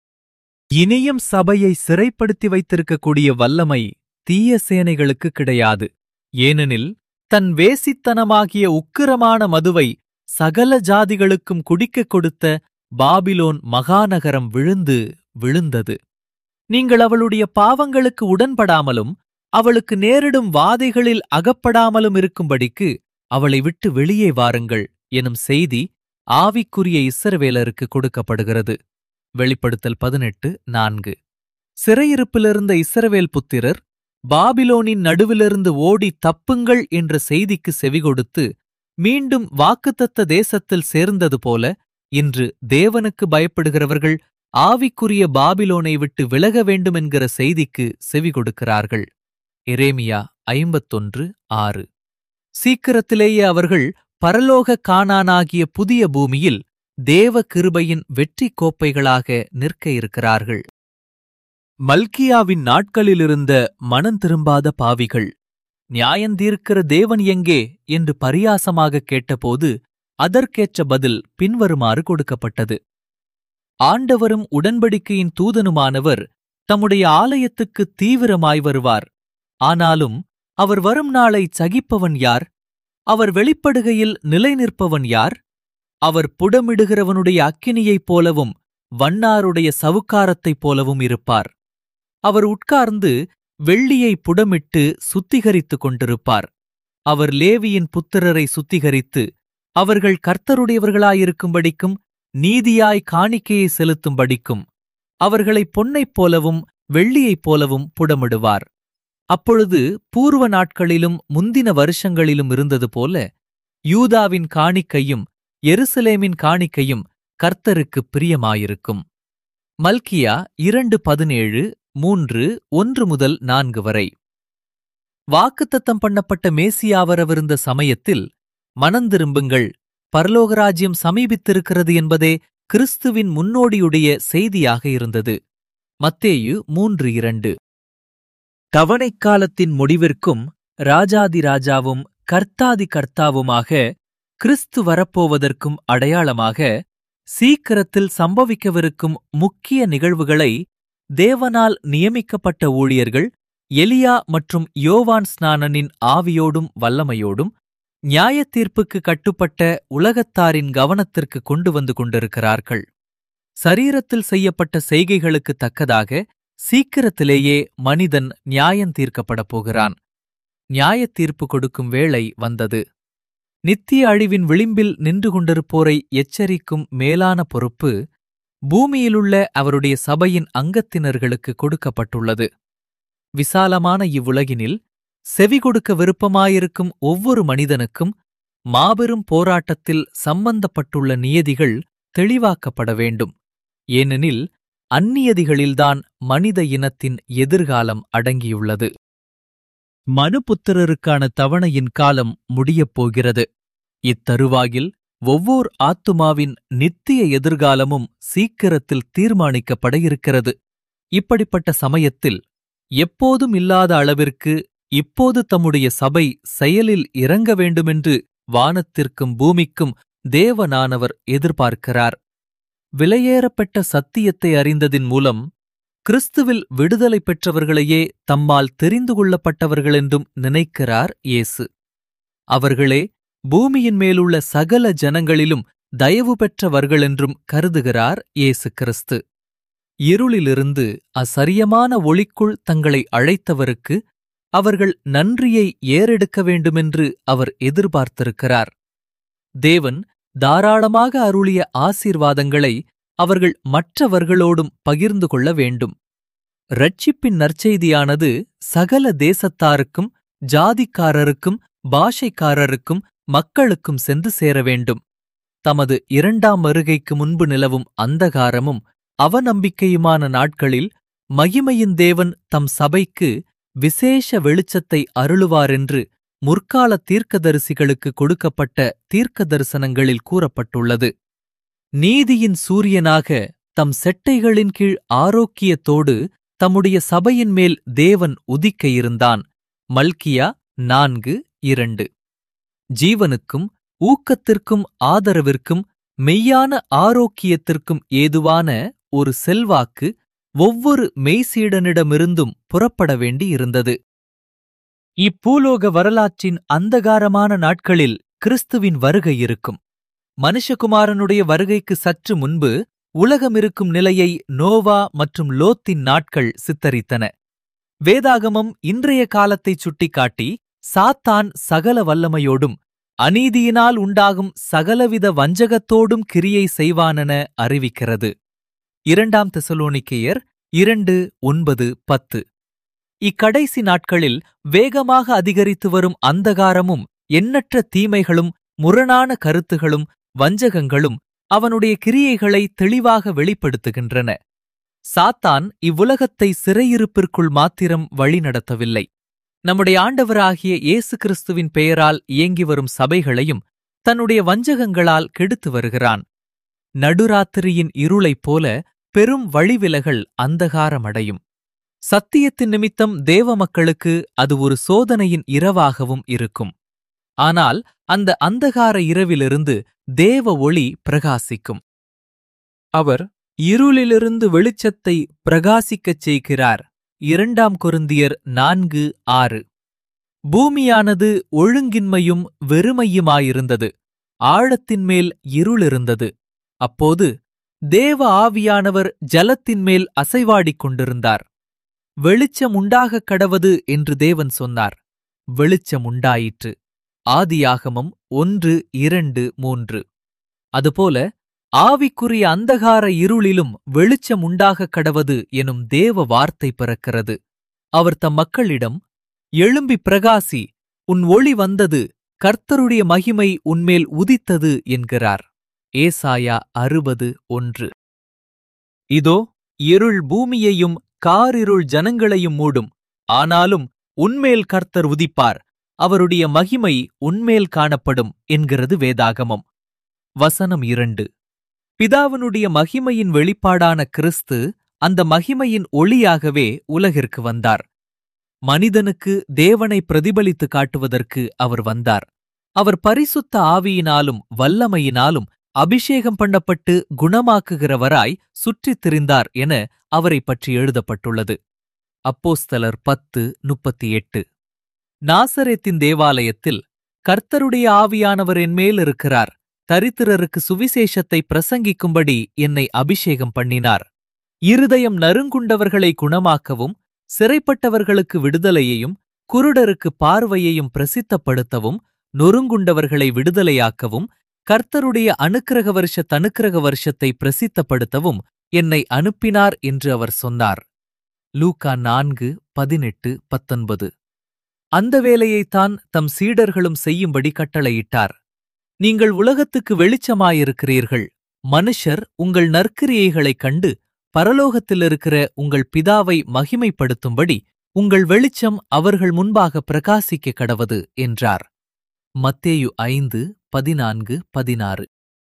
இனியும் சபையை சிறைப்படுத்தி வைத்திருக்கக்கூடிய வல்லமை தீய சேனைகளுக்கு கிடையாது ஏனெனில் தன் வேசித்தனமாகிய உக்கிரமான மதுவை சகல ஜாதிகளுக்கும் குடிக்கக் கொடுத்த பாபிலோன் மகாநகரம் விழுந்து விழுந்தது நீங்கள் அவளுடைய பாவங்களுக்கு உடன்படாமலும் அவளுக்கு நேரிடும் வாதைகளில் அகப்படாமலும் இருக்கும்படிக்கு அவளை விட்டு வெளியே வாருங்கள் எனும் செய்தி ஆவிக்குரிய இஸ்ரவேலருக்கு கொடுக்கப்படுகிறது வெளிப்படுத்தல் பதினெட்டு நான்கு சிறையிருப்பிலிருந்த இஸ்ரவேல் புத்திரர் பாபிலோனின் நடுவிலிருந்து ஓடி தப்புங்கள் என்ற செய்திக்கு செவிகொடுத்து மீண்டும் வாக்குத்தத்த தேசத்தில் சேர்ந்தது போல இன்று தேவனுக்கு பயப்படுகிறவர்கள் ஆவிக்குரிய பாபிலோனை விட்டு விலக வேண்டுமென்கிற செய்திக்கு செவி கொடுக்கிறார்கள் எரேமியா ஐம்பத்தொன்று ஆறு சீக்கிரத்திலேயே அவர்கள் பரலோக காணானாகிய புதிய பூமியில் தேவ கிருபையின் வெற்றி கோப்பைகளாக நிற்க இருக்கிறார்கள் மல்கியாவின் நாட்களிலிருந்த மனம் திரும்பாத பாவிகள் நியாயந்தீர்க்கிற தேவன் எங்கே என்று பரியாசமாக கேட்டபோது அதற்கேற்ற பதில் பின்வருமாறு கொடுக்கப்பட்டது ஆண்டவரும் உடன்படிக்கையின் தூதனுமானவர் தம்முடைய ஆலயத்துக்கு தீவிரமாய் வருவார் ஆனாலும் அவர் வரும் நாளை சகிப்பவன் யார் அவர் வெளிப்படுகையில் நிலை நிற்பவன் யார் அவர் புடமிடுகிறவனுடைய அக்கினியைப் போலவும் வண்ணாருடைய சவுக்காரத்தைப் போலவும் இருப்பார் அவர் உட்கார்ந்து வெள்ளியை புடமிட்டு சுத்திகரித்துக் கொண்டிருப்பார் அவர் லேவியின் புத்திரரை சுத்திகரித்து அவர்கள் கர்த்தருடையவர்களாயிருக்கும்படிக்கும் நீதியாய் காணிக்கையை செலுத்தும்படிக்கும் அவர்களை பொன்னைப் போலவும் வெள்ளியைப் போலவும் புடமிடுவார் அப்பொழுது பூர்வ நாட்களிலும் முந்தின வருஷங்களிலும் இருந்தது போல யூதாவின் காணிக்கையும் எருசலேமின் காணிக்கையும் கர்த்தருக்கு பிரியமாயிருக்கும் மல்கியா இரண்டு பதினேழு மூன்று ஒன்று முதல் நான்கு வரை வாக்குத்தத்தம் பண்ணப்பட்ட மேசியாவரவிருந்த சமயத்தில் மனந்திரும்புங்கள் பரலோகராஜ்யம் சமீபித்திருக்கிறது என்பதே கிறிஸ்துவின் முன்னோடியுடைய செய்தியாக இருந்தது மத்தேயு மூன்று இரண்டு தவணைக் காலத்தின் முடிவிற்கும் ராஜாதி ராஜாவும் கர்த்தாதி கர்த்தாவுமாக கிறிஸ்து வரப்போவதற்கும் அடையாளமாக சீக்கிரத்தில் சம்பவிக்கவிருக்கும் முக்கிய நிகழ்வுகளை தேவனால் நியமிக்கப்பட்ட ஊழியர்கள் எலியா மற்றும் யோவான் ஸ்நானனின் ஆவியோடும் வல்லமையோடும் நியாயத்தீர்ப்புக்கு கட்டுப்பட்ட உலகத்தாரின் கவனத்திற்கு கொண்டு வந்து கொண்டிருக்கிறார்கள் சரீரத்தில் செய்யப்பட்ட செய்கைகளுக்கு தக்கதாக சீக்கிரத்திலேயே மனிதன் நியாயந்தீர்க்கப்படப் போகிறான் நியாயத்தீர்ப்பு கொடுக்கும் வேளை வந்தது நித்திய அழிவின் விளிம்பில் நின்று கொண்டிருப்போரை எச்சரிக்கும் மேலான பொறுப்பு பூமியிலுள்ள அவருடைய சபையின் அங்கத்தினர்களுக்கு கொடுக்கப்பட்டுள்ளது விசாலமான இவ்வுலகினில் செவி கொடுக்க விருப்பமாயிருக்கும் ஒவ்வொரு மனிதனுக்கும் மாபெரும் போராட்டத்தில் சம்பந்தப்பட்டுள்ள நியதிகள் தெளிவாக்கப்பட வேண்டும் ஏனெனில் அந்நியதிகளில்தான் மனித இனத்தின் எதிர்காலம் அடங்கியுள்ளது மனுபுத்திரருக்கான தவணையின் காலம் முடியப் போகிறது இத்தருவாயில் ஒவ்வொர் ஆத்துமாவின் நித்திய எதிர்காலமும் சீக்கிரத்தில் தீர்மானிக்கப்பட இருக்கிறது இப்படிப்பட்ட சமயத்தில் எப்போதும் இல்லாத அளவிற்கு இப்போது தம்முடைய சபை செயலில் இறங்க வேண்டுமென்று வானத்திற்கும் பூமிக்கும் தேவனானவர் எதிர்பார்க்கிறார் விலையேறப்பட்ட சத்தியத்தை அறிந்ததின் மூலம் கிறிஸ்துவில் விடுதலை பெற்றவர்களையே தம்மால் தெரிந்து கொள்ளப்பட்டவர்களென்றும் நினைக்கிறார் இயேசு அவர்களே பூமியின் மேலுள்ள சகல ஜனங்களிலும் தயவு பெற்றவர்களென்றும் கருதுகிறார் இயேசு கிறிஸ்து இருளிலிருந்து அசரியமான ஒளிக்குள் தங்களை அழைத்தவருக்கு அவர்கள் நன்றியை ஏறெடுக்க வேண்டுமென்று அவர் எதிர்பார்த்திருக்கிறார் தேவன் தாராளமாக அருளிய ஆசீர்வாதங்களை அவர்கள் மற்றவர்களோடும் பகிர்ந்து கொள்ள வேண்டும் ரட்சிப்பின் நற்செய்தியானது சகல தேசத்தாருக்கும் ஜாதிக்காரருக்கும் பாஷைக்காரருக்கும் மக்களுக்கும் சென்று சேர வேண்டும் தமது இரண்டாம் வருகைக்கு முன்பு நிலவும் அந்தகாரமும் அவநம்பிக்கையுமான நாட்களில் மகிமையின் தேவன் தம் சபைக்கு விசேஷ வெளிச்சத்தை அருளுவாரென்று முற்கால தீர்க்கதரிசிகளுக்கு கொடுக்கப்பட்ட தீர்க்க தரிசனங்களில் கூறப்பட்டுள்ளது நீதியின் சூரியனாக தம் செட்டைகளின் கீழ் ஆரோக்கியத்தோடு தம்முடைய சபையின் மேல் தேவன் உதிக்க இருந்தான் மல்கியா நான்கு இரண்டு ஜீவனுக்கும் ஊக்கத்திற்கும் ஆதரவிற்கும் மெய்யான ஆரோக்கியத்திற்கும் ஏதுவான ஒரு செல்வாக்கு ஒவ்வொரு மெய்சீடனிடமிருந்தும் புறப்பட வேண்டி இருந்தது இப்பூலோக வரலாற்றின் அந்தகாரமான நாட்களில் கிறிஸ்துவின் வருகை இருக்கும் மனுஷகுமாரனுடைய வருகைக்கு சற்று முன்பு உலகம் இருக்கும் நிலையை நோவா மற்றும் லோத்தின் நாட்கள் சித்தரித்தன வேதாகமம் இன்றைய காலத்தைச் சுட்டிக்காட்டி சாத்தான் சகல வல்லமையோடும் அநீதியினால் உண்டாகும் சகலவித வஞ்சகத்தோடும் கிரியை செய்வானென அறிவிக்கிறது இரண்டாம் தெசலோனிக்கேயர் இரண்டு ஒன்பது பத்து இக்கடைசி நாட்களில் வேகமாக அதிகரித்து வரும் அந்தகாரமும் எண்ணற்ற தீமைகளும் முரணான கருத்துகளும் வஞ்சகங்களும் அவனுடைய கிரியைகளை தெளிவாக வெளிப்படுத்துகின்றன சாத்தான் இவ்வுலகத்தை சிறையிருப்பிற்குள் மாத்திரம் வழிநடத்தவில்லை நம்முடைய ஆண்டவராகிய இயேசு கிறிஸ்துவின் பெயரால் இயங்கி வரும் சபைகளையும் தன்னுடைய வஞ்சகங்களால் கெடுத்து வருகிறான் நடுராத்திரியின் இருளைப் போல பெரும் வழிவிலகல் அந்தகாரமடையும் சத்தியத்தின் நிமித்தம் தேவ மக்களுக்கு அது ஒரு சோதனையின் இரவாகவும் இருக்கும் ஆனால் அந்த அந்தகார இரவிலிருந்து தேவ ஒளி பிரகாசிக்கும் அவர் இருளிலிருந்து வெளிச்சத்தை பிரகாசிக்கச் செய்கிறார் இரண்டாம் கொருந்தியர் நான்கு ஆறு பூமியானது ஒழுங்கின்மையும் வெறுமையுமாயிருந்தது ஆழத்தின் மேல் இருளிருந்தது அப்போது தேவ ஆவியானவர் ஜலத்தின் மேல் அசைவாடிக் கொண்டிருந்தார் வெளிச்சம் உண்டாகக் கடவது என்று தேவன் சொன்னார் வெளிச்சம் உண்டாயிற்று ஆதியாகமம் ஒன்று இரண்டு மூன்று அதுபோல ஆவிக்குரிய அந்தகார இருளிலும் வெளிச்சம் உண்டாகக் கடவது எனும் தேவ வார்த்தை பிறக்கிறது அவர் தம் மக்களிடம் எழும்பி பிரகாசி உன் ஒளி வந்தது கர்த்தருடைய மகிமை உன்மேல் உதித்தது என்கிறார் ஏசாயா அறுபது ஒன்று இதோ இருள் பூமியையும் காரிருள் ஜனங்களையும் மூடும் ஆனாலும் உன்மேல் கர்த்தர் உதிப்பார் அவருடைய மகிமை உன்மேல் காணப்படும் என்கிறது வேதாகமம் வசனம் இரண்டு பிதாவினுடைய மகிமையின் வெளிப்பாடான கிறிஸ்து அந்த மகிமையின் ஒளியாகவே உலகிற்கு வந்தார் மனிதனுக்கு தேவனை பிரதிபலித்து காட்டுவதற்கு அவர் வந்தார் அவர் பரிசுத்த ஆவியினாலும் வல்லமையினாலும் அபிஷேகம் பண்ணப்பட்டு குணமாக்குகிறவராய் சுற்றித் திரிந்தார் என அவரைப் பற்றி எழுதப்பட்டுள்ளது அப்போஸ்தலர் பத்து முப்பத்தி எட்டு நாசரேத்தின் தேவாலயத்தில் கர்த்தருடைய ஆவியானவர் என்மேல் இருக்கிறார் தரித்திரருக்கு சுவிசேஷத்தை பிரசங்கிக்கும்படி என்னை அபிஷேகம் பண்ணினார் இருதயம் நறுங்குண்டவர்களை குணமாக்கவும் சிறைப்பட்டவர்களுக்கு விடுதலையையும் குருடருக்கு பார்வையையும் பிரசித்தப்படுத்தவும் நொறுங்குண்டவர்களை விடுதலையாக்கவும் கர்த்தருடைய அனுக்கிரக வருஷ தனுக்கிரக வருஷத்தை பிரசித்தப்படுத்தவும் என்னை அனுப்பினார் என்று அவர் சொன்னார் லூக்கா நான்கு பதினெட்டு பத்தொன்பது அந்த வேலையைத்தான் தம் சீடர்களும் செய்யும்படி கட்டளையிட்டார் நீங்கள் உலகத்துக்கு வெளிச்சமாயிருக்கிறீர்கள் மனுஷர் உங்கள் நற்கிரியைகளைக் கண்டு பரலோகத்தில் இருக்கிற உங்கள் பிதாவை மகிமைப்படுத்தும்படி உங்கள் வெளிச்சம் அவர்கள் முன்பாக பிரகாசிக்க கடவது என்றார் மத்தேயு ஐந்து பதினான்கு பதினாறு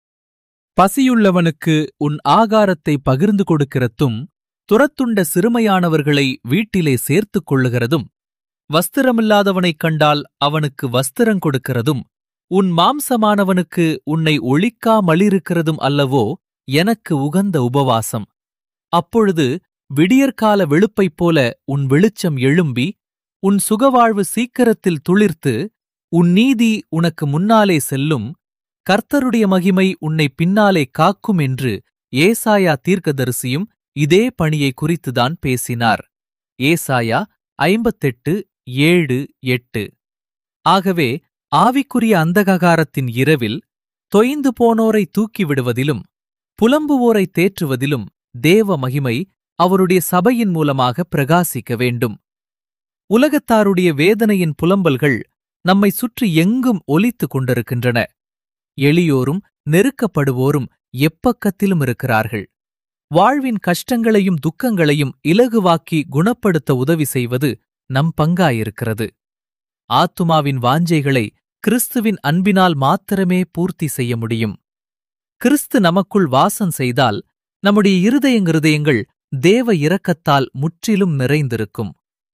பசியுள்ளவனுக்கு உன் ஆகாரத்தை பகிர்ந்து கொடுக்கிறதும் துரத்துண்ட சிறுமையானவர்களை வீட்டிலே சேர்த்துக் கொள்ளுகிறதும் வஸ்திரமில்லாதவனைக் கண்டால் அவனுக்கு வஸ்திரம் கொடுக்கிறதும் உன் மாம்சமானவனுக்கு உன்னை ஒழிக்காமலிருக்கிறதும் அல்லவோ எனக்கு உகந்த உபவாசம் அப்பொழுது விடியற்கால வெளுப்பைப் போல உன் வெளிச்சம் எழும்பி உன் சுகவாழ்வு சீக்கிரத்தில் துளிர்த்து உன் நீதி உனக்கு முன்னாலே செல்லும் கர்த்தருடைய மகிமை உன்னை பின்னாலே காக்கும் என்று ஏசாயா தீர்க்கதரிசியும் இதே பணியை குறித்துதான் பேசினார் ஏசாயா ஐம்பத்தெட்டு ஏழு எட்டு ஆகவே ஆவிக்குரிய அந்தககாரத்தின் இரவில் தொய்ந்து போனோரை தூக்கிவிடுவதிலும் புலம்புவோரை தேற்றுவதிலும் தேவ மகிமை அவருடைய சபையின் மூலமாக பிரகாசிக்க வேண்டும் உலகத்தாருடைய வேதனையின் புலம்பல்கள் நம்மை சுற்றி எங்கும் ஒலித்துக் கொண்டிருக்கின்றன எளியோரும் நெருக்கப்படுவோரும் எப்பக்கத்திலும் இருக்கிறார்கள் வாழ்வின் கஷ்டங்களையும் துக்கங்களையும் இலகுவாக்கி குணப்படுத்த உதவி செய்வது நம் பங்காயிருக்கிறது ஆத்துமாவின் வாஞ்சைகளை கிறிஸ்துவின் அன்பினால் மாத்திரமே பூர்த்தி செய்ய முடியும் கிறிஸ்து நமக்குள் வாசம் செய்தால் நம்முடைய இருதயங்கிருதயங்கள் தேவ இரக்கத்தால் முற்றிலும் நிறைந்திருக்கும்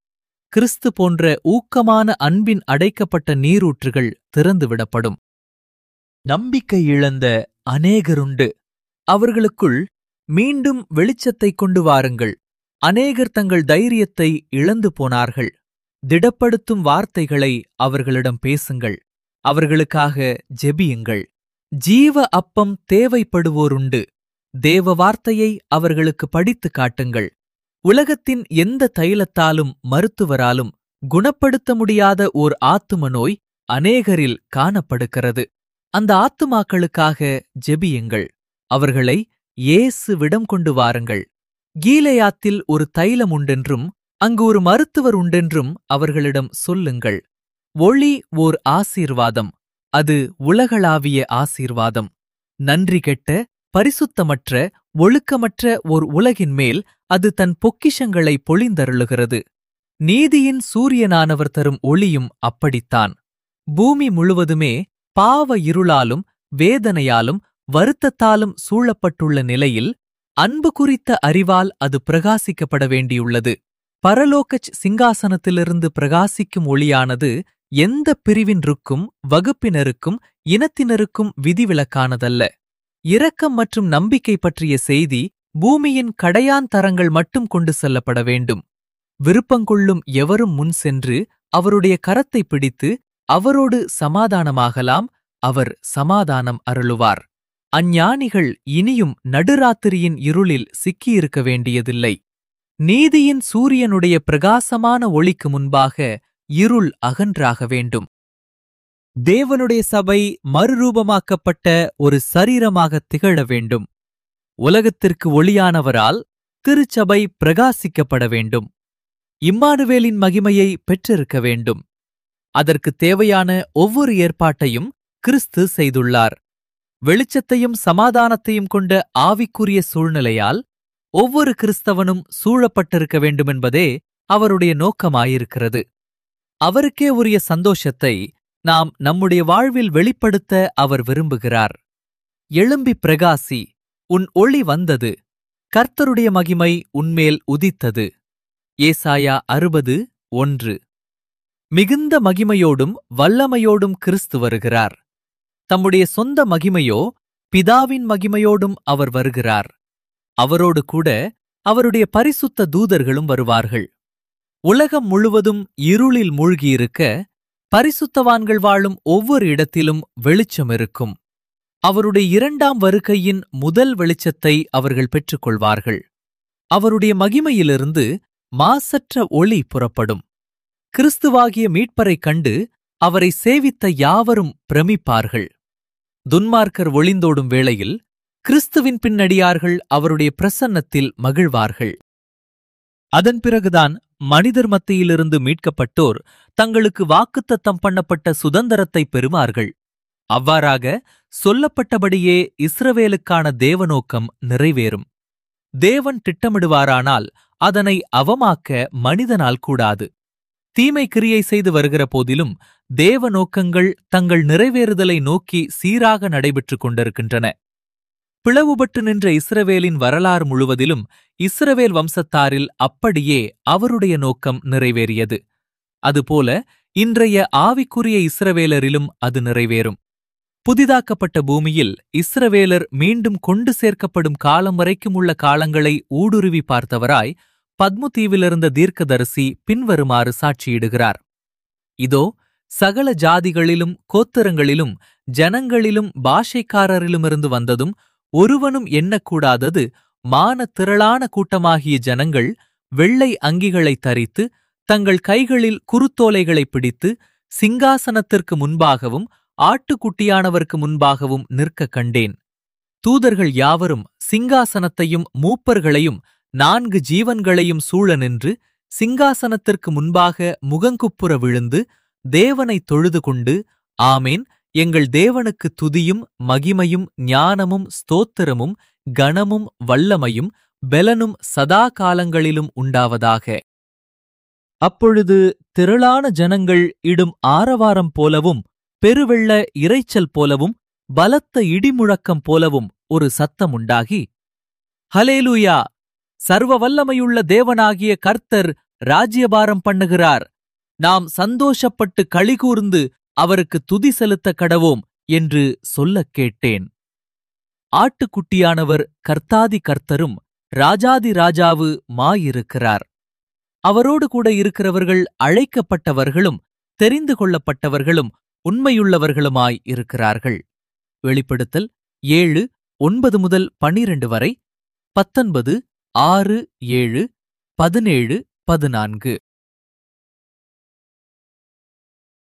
கிறிஸ்து போன்ற ஊக்கமான அன்பின் அடைக்கப்பட்ட நீரூற்றுகள் திறந்துவிடப்படும் நம்பிக்கை இழந்த அநேகருண்டு அவர்களுக்குள் மீண்டும் வெளிச்சத்தைக் கொண்டு வாருங்கள் அநேகர் தங்கள் தைரியத்தை இழந்து போனார்கள் திடப்படுத்தும் வார்த்தைகளை அவர்களிடம் பேசுங்கள் அவர்களுக்காக ஜெபியுங்கள் ஜீவ அப்பம் தேவைப்படுவோருண்டு தேவ வார்த்தையை அவர்களுக்கு படித்து காட்டுங்கள் உலகத்தின் எந்த தைலத்தாலும் மருத்துவராலும் குணப்படுத்த முடியாத ஓர் ஆத்தும நோய் அநேகரில் காணப்படுகிறது அந்த ஆத்துமாக்களுக்காக ஜெபியுங்கள் அவர்களை இயேசுவிடம் கொண்டு வாருங்கள் கீலேயாத்தில் ஒரு தைலம் உண்டென்றும் அங்கு ஒரு மருத்துவர் உண்டென்றும் அவர்களிடம் சொல்லுங்கள் ஒளி ஓர் ஆசீர்வாதம் அது உலகளாவிய ஆசீர்வாதம் நன்றி கெட்ட பரிசுத்தமற்ற ஒழுக்கமற்ற ஓர் உலகின் மேல் அது தன் பொக்கிஷங்களை பொழிந்தருளுகிறது நீதியின் சூரியனானவர் தரும் ஒளியும் அப்படித்தான் பூமி முழுவதுமே பாவ இருளாலும் வேதனையாலும் வருத்தத்தாலும் சூழப்பட்டுள்ள நிலையில் அன்பு குறித்த அறிவால் அது பிரகாசிக்கப்பட வேண்டியுள்ளது பரலோகச் சிங்காசனத்திலிருந்து பிரகாசிக்கும் ஒளியானது எந்த பிரிவினருக்கும் வகுப்பினருக்கும் இனத்தினருக்கும் விதிவிலக்கானதல்ல இரக்கம் மற்றும் நம்பிக்கை பற்றிய செய்தி பூமியின் கடையான் தரங்கள் மட்டும் கொண்டு செல்லப்பட வேண்டும் விருப்பங்கொள்ளும் எவரும் முன் சென்று அவருடைய கரத்தை பிடித்து அவரோடு சமாதானமாகலாம் அவர் சமாதானம் அருளுவார் அஞ்ஞானிகள் இனியும் நடுராத்திரியின் இருளில் சிக்கியிருக்க வேண்டியதில்லை நீதியின் சூரியனுடைய பிரகாசமான ஒளிக்கு முன்பாக இருள் அகன்றாக வேண்டும் தேவனுடைய சபை மறுரூபமாக்கப்பட்ட ஒரு சரீரமாக திகழ வேண்டும் உலகத்திற்கு ஒளியானவரால் திருச்சபை பிரகாசிக்கப்பட வேண்டும் இம்மானுவேலின் மகிமையை பெற்றிருக்க வேண்டும் அதற்கு தேவையான ஒவ்வொரு ஏற்பாட்டையும் கிறிஸ்து செய்துள்ளார் வெளிச்சத்தையும் சமாதானத்தையும் கொண்ட ஆவிக்குரிய சூழ்நிலையால் ஒவ்வொரு கிறிஸ்தவனும் சூழப்பட்டிருக்க வேண்டுமென்பதே அவருடைய நோக்கமாயிருக்கிறது அவருக்கே உரிய சந்தோஷத்தை நாம் நம்முடைய வாழ்வில் வெளிப்படுத்த அவர் விரும்புகிறார் எழும்பி பிரகாசி உன் ஒளி வந்தது கர்த்தருடைய மகிமை உன்மேல் உதித்தது ஏசாயா அறுபது ஒன்று மிகுந்த மகிமையோடும் வல்லமையோடும் கிறிஸ்து வருகிறார் தம்முடைய சொந்த மகிமையோ பிதாவின் மகிமையோடும் அவர் வருகிறார் அவரோடு கூட அவருடைய பரிசுத்த தூதர்களும் வருவார்கள் உலகம் முழுவதும் இருளில் மூழ்கியிருக்க பரிசுத்தவான்கள் வாழும் ஒவ்வொரு இடத்திலும் வெளிச்சம் இருக்கும் அவருடைய இரண்டாம் வருகையின் முதல் வெளிச்சத்தை அவர்கள் பெற்றுக்கொள்வார்கள் அவருடைய மகிமையிலிருந்து மாசற்ற ஒளி புறப்படும் கிறிஸ்துவாகிய மீட்பரைக் கண்டு அவரை சேவித்த யாவரும் பிரமிப்பார்கள் துன்மார்க்கர் ஒளிந்தோடும் வேளையில் கிறிஸ்துவின் பின்னடியார்கள் அவருடைய பிரசன்னத்தில் மகிழ்வார்கள் அதன் பிறகுதான் மனிதர் மத்தியிலிருந்து மீட்கப்பட்டோர் தங்களுக்கு வாக்குத்தத்தம் பண்ணப்பட்ட சுதந்திரத்தை பெறுவார்கள் அவ்வாறாக சொல்லப்பட்டபடியே இஸ்ரவேலுக்கான தேவநோக்கம் நிறைவேறும் தேவன் திட்டமிடுவாரானால் அதனை அவமாக்க மனிதனால் கூடாது தீமை கிரியை செய்து வருகிற போதிலும் தேவ நோக்கங்கள் தங்கள் நிறைவேறுதலை நோக்கி சீராக நடைபெற்றுக் கொண்டிருக்கின்றன பிளவுபட்டு நின்ற இஸ்ரவேலின் வரலாறு முழுவதிலும் இஸ்ரவேல் வம்சத்தாரில் அப்படியே அவருடைய நோக்கம் நிறைவேறியது அதுபோல இன்றைய ஆவிக்குரிய இஸ்ரவேலரிலும் அது நிறைவேறும் புதிதாக்கப்பட்ட பூமியில் இஸ்ரவேலர் மீண்டும் கொண்டு சேர்க்கப்படும் காலம் வரைக்கும் உள்ள காலங்களை ஊடுருவி பார்த்தவராய் பத்மு தீவிலிருந்த தீர்க்கதரிசி பின்வருமாறு சாட்சியிடுகிறார் இதோ சகல ஜாதிகளிலும் கோத்திரங்களிலும் ஜனங்களிலும் பாஷைக்காரரிலுமிருந்து வந்ததும் ஒருவனும் எண்ணக்கூடாதது மான திரளான கூட்டமாகிய ஜனங்கள் வெள்ளை அங்கிகளை தரித்து தங்கள் கைகளில் குருத்தோலைகளை பிடித்து சிங்காசனத்திற்கு முன்பாகவும் ஆட்டுக்குட்டியானவருக்கு முன்பாகவும் நிற்க கண்டேன் தூதர்கள் யாவரும் சிங்காசனத்தையும் மூப்பர்களையும் நான்கு ஜீவன்களையும் சூழ நின்று சிங்காசனத்திற்கு முன்பாக முகங்குப்புற விழுந்து தேவனை தொழுது கொண்டு ஆமேன் எங்கள் தேவனுக்கு துதியும் மகிமையும் ஞானமும் ஸ்தோத்திரமும் கனமும் வல்லமையும் பெலனும் சதா காலங்களிலும் உண்டாவதாக அப்பொழுது திரளான ஜனங்கள் இடும் ஆரவாரம் போலவும் பெருவெள்ள இரைச்சல் போலவும் பலத்த இடிமுழக்கம் போலவும் ஒரு சத்தம் உண்டாகி ஹலேலூயா சர்வ வல்லமையுள்ள தேவனாகிய கர்த்தர் ராஜ்யபாரம் பண்ணுகிறார் நாம் சந்தோஷப்பட்டு களிகூர்ந்து அவருக்கு துதி செலுத்த கடவோம் என்று சொல்லக் கேட்டேன் ஆட்டுக்குட்டியானவர் கர்த்தாதி கர்த்தரும் ராஜாதி ராஜாவு மாயிருக்கிறார் அவரோடு கூட இருக்கிறவர்கள் அழைக்கப்பட்டவர்களும் தெரிந்து கொள்ளப்பட்டவர்களும் உண்மையுள்ளவர்களுமாய் இருக்கிறார்கள் வெளிப்படுத்தல் ஏழு ஒன்பது முதல் பனிரெண்டு வரை பத்தொன்பது ஆறு ஏழு பதினேழு பதினான்கு